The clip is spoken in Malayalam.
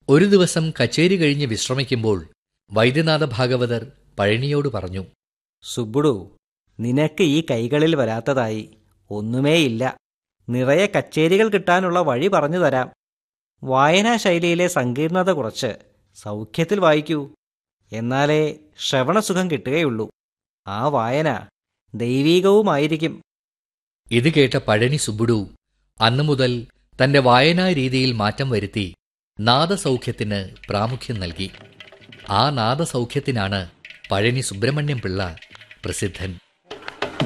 ഒരു ദിവസം കച്ചേരി കഴിഞ്ഞ് വിശ്രമിക്കുമ്പോൾ വൈദ്യനാഥ ഭാഗവതർ പഴനിയോട് പറഞ്ഞു സുബ്ബുടു നിനക്ക് ഈ കൈകളിൽ വരാത്തതായി ഒന്നുമേയില്ല നിറയെ കച്ചേരികൾ കിട്ടാനുള്ള വഴി പറഞ്ഞു തരാം വായനാ ശൈലിയിലെ സങ്കീർണത കുറച്ച് സൗഖ്യത്തിൽ വായിക്കൂ എന്നാലേ ശ്രവണസുഖം കിട്ടുകയുള്ളൂ ആ വായന ദൈവീകവുമായിരിക്കും ഇത് കേട്ട പഴനി സുബ്ബുടു അന്നു മുതൽ തന്റെ വായനാ രീതിയിൽ മാറ്റം വരുത്തി നാദസൗഖ്യത്തിന് പ്രാമുഖ്യം നൽകി ആ നാദസൗഖ്യത്തിനാണ് പഴനി സുബ്രഹ്മണ്യം പിള്ള പ്രസിദ്ധൻ